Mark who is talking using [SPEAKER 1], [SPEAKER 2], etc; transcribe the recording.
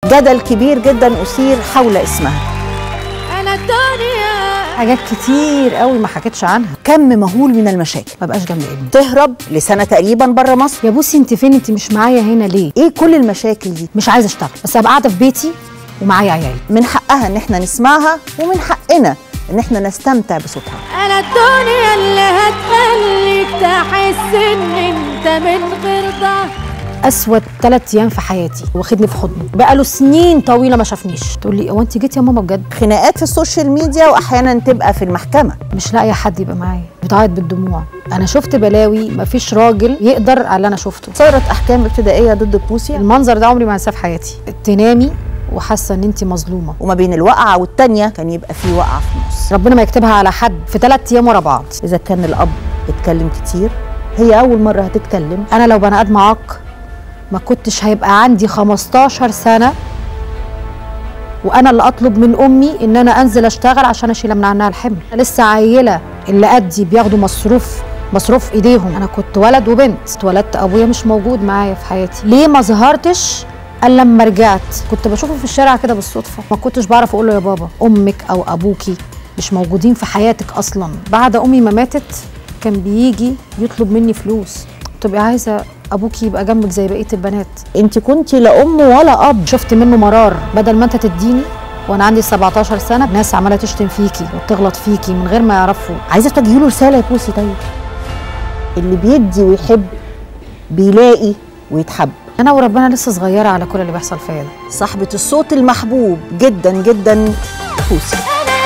[SPEAKER 1] جدل كبير جدا اثير حول اسمها
[SPEAKER 2] انا الدنيا
[SPEAKER 3] حاجات كتير قوي ما حكيتش عنها
[SPEAKER 1] كم مهول من المشاكل
[SPEAKER 3] ما بقاش جنب ابني
[SPEAKER 1] تهرب لسنه تقريبا بره مصر
[SPEAKER 3] يا بوسي انت فين انت مش معايا هنا ليه
[SPEAKER 1] ايه كل المشاكل دي
[SPEAKER 3] مش عايزه اشتغل بس ابقى قاعده في بيتي ومعايا عيالي
[SPEAKER 1] من حقها ان احنا نسمعها ومن حقنا ان احنا نستمتع بصوتها
[SPEAKER 2] انا الدنيا اللي هتخليك تحس ان انت من غير ضهر
[SPEAKER 3] اسود ثلاث ايام في حياتي واخدني في حضنه بقاله سنين طويله ما شافنيش تقول لي هو انت جيتي يا ماما بجد
[SPEAKER 1] خناقات في السوشيال ميديا واحيانا تبقى في المحكمه
[SPEAKER 3] مش لاقيه حد يبقى معايا بتعيط بالدموع انا شفت بلاوي ما فيش راجل يقدر على اللي انا شفته
[SPEAKER 1] صدرت احكام ابتدائيه ضد بوسي
[SPEAKER 3] المنظر ده عمري ما هنساه في حياتي تنامي وحاسه ان انت مظلومه
[SPEAKER 1] وما بين الوقعه والتانيه كان يبقى في وقعه في النص
[SPEAKER 3] ربنا ما يكتبها على حد في ثلاث ايام ورا بعض
[SPEAKER 1] اذا كان الاب اتكلم كتير هي اول مره هتتكلم
[SPEAKER 3] انا لو بني ادم عاق ما كنتش هيبقى عندي 15 سنه وانا اللي اطلب من امي ان انا انزل اشتغل عشان اشيل من عنها الحمل أنا لسه عيله اللي قدي بياخدوا مصروف مصروف ايديهم انا كنت ولد وبنت اتولدت ابويا مش موجود معايا في حياتي ليه ما ظهرتش الا لما رجعت كنت بشوفه في الشارع كده بالصدفه ما كنتش بعرف اقول له يا بابا امك او ابوكي مش موجودين في حياتك اصلا بعد امي ما ماتت كان بيجي يطلب مني فلوس تبقي عايزه ابوكي يبقى جنبك زي بقيه البنات
[SPEAKER 1] انت كنت لا ام ولا اب
[SPEAKER 3] شفت منه مرار بدل ما انت تديني وانا عندي 17 سنه ناس عماله تشتم فيكي وتغلط فيكي من غير ما يعرفوا
[SPEAKER 1] عايزه توجهي له رساله يا بوسي طيب اللي بيدي ويحب بيلاقي ويتحب
[SPEAKER 3] انا وربنا لسه صغيره على كل اللي بيحصل فيا ده
[SPEAKER 1] صاحبه الصوت المحبوب جدا جدا بوسي
[SPEAKER 2] انا